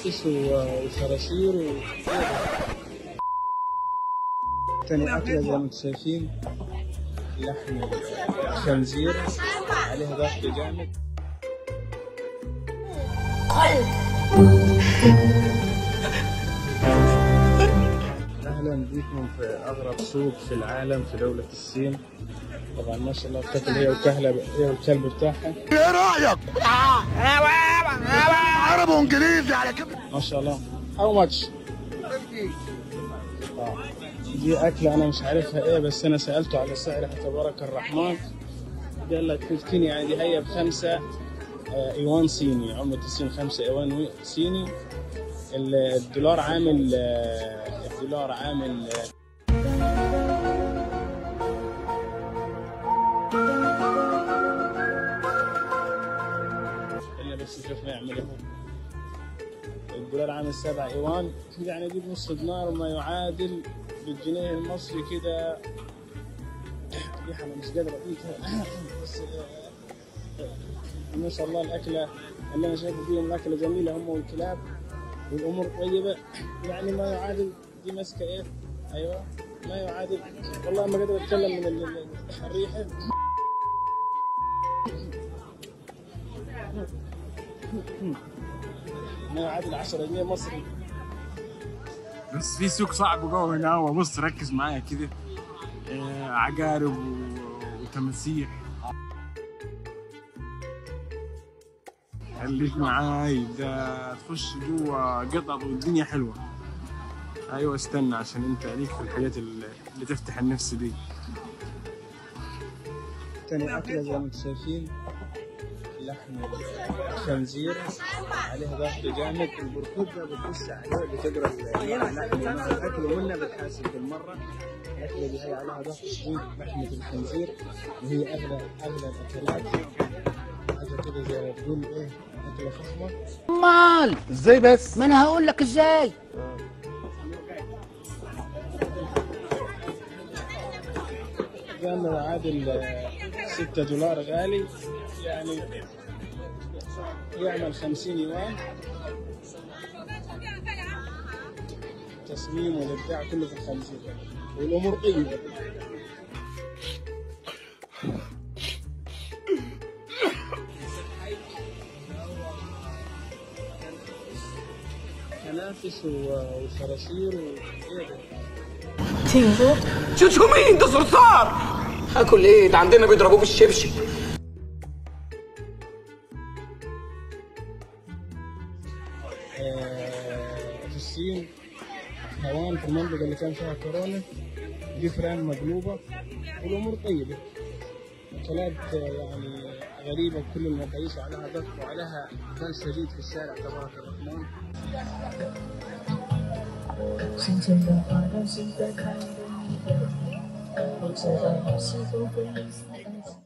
تنافس و- وصراصير و... تاني أكلة زي ما انتم شايفين لحم خنزير عليها ضغط جامد أهلا بكم في أغرب سوق في العالم في دولة الصين طبعا ما شاء الله بتاكل هي وكهلة هي والكلب بتاعها ايه رايك عربي وانجليزي على كده ما شاء الله هاو ماتش دي أكلة أنا مش عارفها إيه بس أنا سألته على سعرها تبارك الرحمن قال لك 15 يعني دي هي بخمسة آه، إيوان صيني عملة الصين خمسة إيوان وي- صيني ال- الدولار عامل آه، الدولار عامل آه، إلا بس شوف يعمل إيه الدولار عامل سبع ايوان يعني دي بنص دينار وما يعادل بالجنيه المصري كده ريحه انا مش قادر اقولها بس آه، ما شاء الله الاكله اللي انا شايفه فيهم الاكله جميله هم والكلاب والامور طيبه يعني ما يعادل دي ماسكه ايه ايوه ما يعادل والله ما قادر اتكلم من ال- ال- الريحه ما يعادل 10 جنيه مصري بس في سوق صعب جوه هنا هو بص ركز معايا كده آه، عقارب و- وتماسيح خليك معاي ده تخش جوه قطط والدنيا حلوه ايوه استنى عشان انت ليك في الحاجات اللي, اللي تفتح النفس دي تاني أكلة زي ما انتم شايفين لحم خنزير عليها ضغط جامد البركود ده بتبص عليه بتقرا اللحم مع الأكل ومنها بتحاسب بالمرة الأكلة دي هي عليها ضغط شديد لحمة الخنزير وهي أغلى أغلى الأكلات حاجة كده زي ما تقول إيه أكلة فخمة مال ازاي بس ما انا هقول لك ازاي كان يعادل آه، 6 دولار غالي يعني يعمل 50 يوان تصميم والابداع كله في الخنزير والامور طيبه تنافس و- وصراصير وايه ده؟ 听说 شو شو مين ده صرصار هاكل ايه ده عندنا بيضربوه بالشبشب آه، في الصين هوان في المنطقة اللي كان فيها كورونا جفران مقلوبة والأمور طيبة أكلات آه، يعني غريبة بكل المقاييس وعليها ضغط وعليها إقبال شديد في الشارع تبارك الرحمن 深浅的花让心在开的你的，我知道是否会有所爱情。